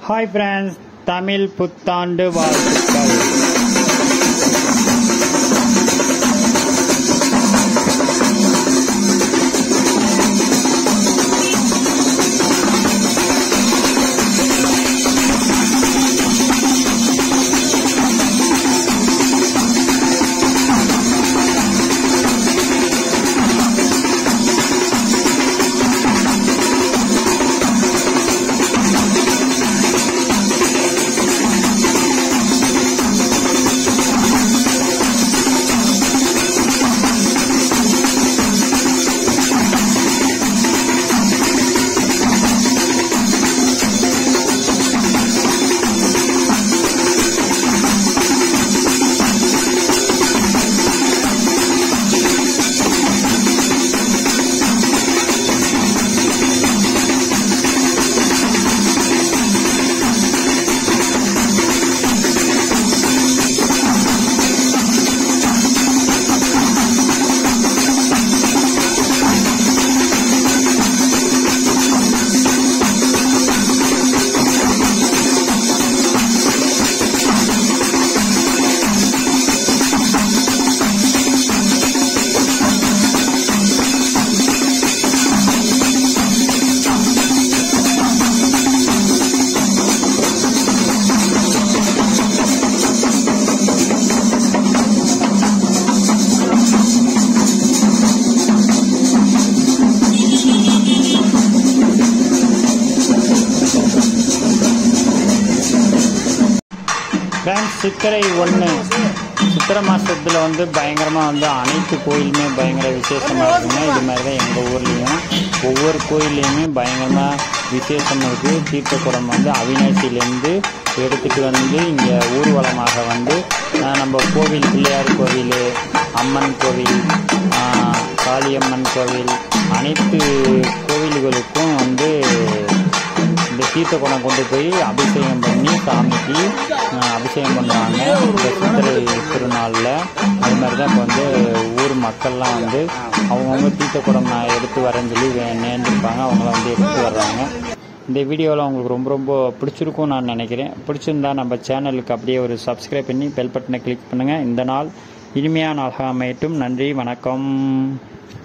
hi friends Tamil புத்தாண்டு வாழ்த்துக்கள் friends சித்திரை ஒன்று சித்திரை மாதத்தில் வந்து பயங்கரமாக வந்து அனைத்து கோயிலுமே பயங்கர விசேஷமாக இருக்குங்க இது மாதிரி தான் எங்கள் ஊர்லேயும் ஒவ்வொரு கோயில்லையுமே பயங்கரமாக விசேஷம் இருக்குது தீர்த்தக்குடம் வந்து அவினாசியிலேருந்து எடுத்துகிட்டு வந்து இங்கே ஊர்வலமாக வந்து ஆஹ், நம்ம கோவில் பிள்ளையார் கோவில் அம்மன் கோவில் ஆஹ், காளியம்மன் கோவில் அனைத்து கோவில்களுக்கும் வந்து இந்த தீர்த்த குடம் கொண்டு போய் அபிஷேகம் பண்ணி சாமிக்கு அஹ், அபிஷேகம் பண்ணுவாங்க இந்த சித்திரை திருநாளில் அது மாதிரி தான் இப்போ வந்து ஊர் மக்கள்லாம் வந்து அவங்கவுங்க தீர்த்த குடம் நான் எடுத்து வரேன்னு சொல்லி வே- நேர்ந்திருப்பாங்க அவங்கள வந்து எடுத்து வர்றாங்க இந்த வீடியோவில் உங்களுக்கு ரொம்ப ரொம்ப பிடிச்சிருக்கும் நான் நினைக்கிறேன் பிடிச்சிருந்தா நம்ம சேனலுக்கு அப்படியே ஒரு சப்ஸ்கிரைப் பண்ணி பெல் பட்டனை கிளிக் பண்ணுங்கள் இந்த நாள் இனிமையான நாளாக அமையட்டும் நன்றி வணக்கம்